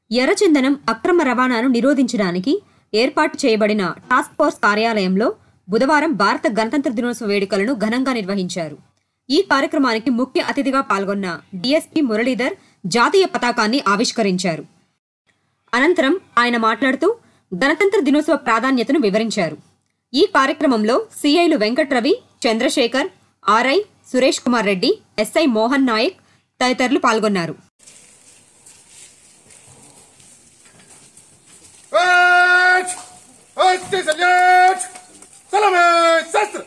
ఎర్రచందనం అక్రమ రవాణాను నిరోధించడానికి ఏర్పాటు చేయబడిన టాస్క్ ఫోర్స్ కార్యాలయంలో బుధవారం భారత గణతంత్ర దినోత్సవ వేడుకలను ఘనంగా నిర్వహించారు ఈ కార్యక్రమానికి ముఖ్య అతిథిగా పాల్గొన్న డీఎస్పీ మురళీధర్ జాతీయ పతాకాన్ని ఆవిష్కరించారు అనంతరం ఆయన మాట్లాడుతూ గణతంత్ర దినోత్సవ ప్రాధాన్యతను వివరించారు ఈ కార్యక్రమంలో సిఐలు వెంకట్రవి చంద్రశేఖర్ ఆర్ఐ సురేష్ కుమార్ రెడ్డి ఎస్ఐ మోహన్ నాయక్ తదితరులు పాల్గొన్నారు Ать! Ать, ты залечь! Саламе, сестра!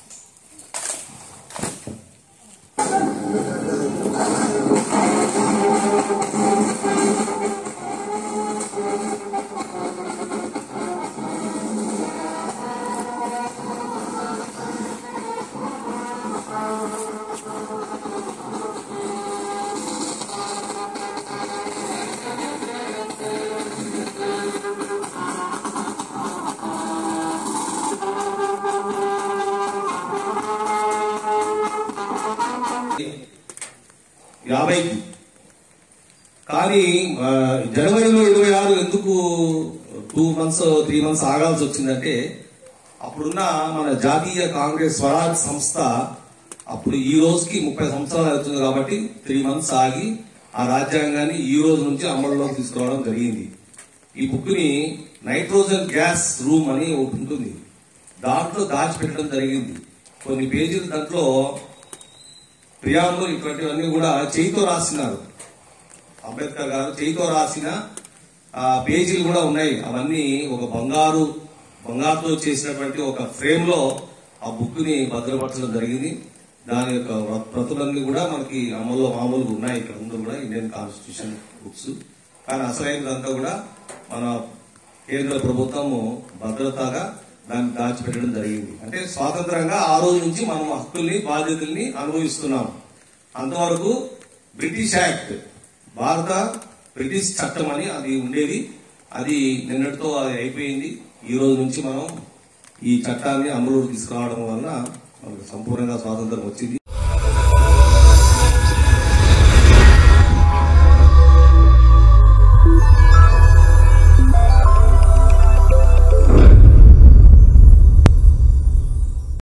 యాభైకి కానీ ఆ, జనవరిలో ఇరవై ఆరు ఎందుకు టూ మంత్స్ త్రీ మంత్స్ ఆగాల్సి వచ్చిందంటే అప్పుడున్న మన జాతీయ కాంగ్రెస్ స్వరాజ్ సంస్థ అప్పుడు ఈ రోజుకి ముప్పై సంవత్సరాలు అవుతుంది కాబట్టి త్రీ మంత్స్ ఆగి ఆ రాజ్యాంగాన్ని ఈ రోజు నుంచి అమలులోకి తీసుకురావడం జరిగింది ఈ బుక్ ని నైట్రోజన్ గ్యాస్ రూమ్ అని ఒకటి ఉంటుంది దాంట్లో దాచిపెట్టడం జరిగింది కొన్ని పేజీలు దాంట్లో ప్రియాంబులు ఇటువంటివన్నీ కూడా చేయితో రాసినారు అంబేద్కర్ గారు చేయితో రాసిన ఆ పేజీలు కూడా ఉన్నాయి అవన్నీ ఒక బంగారు బంగారుతో చేసినటువంటి ఒక ఫ్రేమ్ లో ఆ బుక్ ని భద్రపరచడం జరిగింది దాని యొక్క వ్ర- ప్రతులన్నీ కూడా మనకి అమల్లో మామూలుగా ఉన్నాయి ఇక్కడ ముందు కూడా ఇండియన్ కాన్స్టిట్యూషన్ బుక్స్ కానీ అసలైనదంతా కూడా మన కేంద్ర ప్రభుత్వము భద్రతగా దాన్ని దాచిపెట్టడం జరిగింది అంటే స్వాతంత్రంగా ఆ రోజు నుంచి మనం హక్కుల్ని బాధ్యతల్ని అనుభవిస్తున్నాం అంతవరకు బ్రిటిష్ యాక్ట్ భారత బ్రిటిష్ చట్టం అని అది ఉండేది అది నిన్నటితో అది అయిపోయింది ఈ రోజు నుంచి మనం ఈ చట్టాన్ని అమలులోకి తీసుకురావడం వలన మనకు సంపూర్ణంగా స్వాతంత్రం వచ్చింది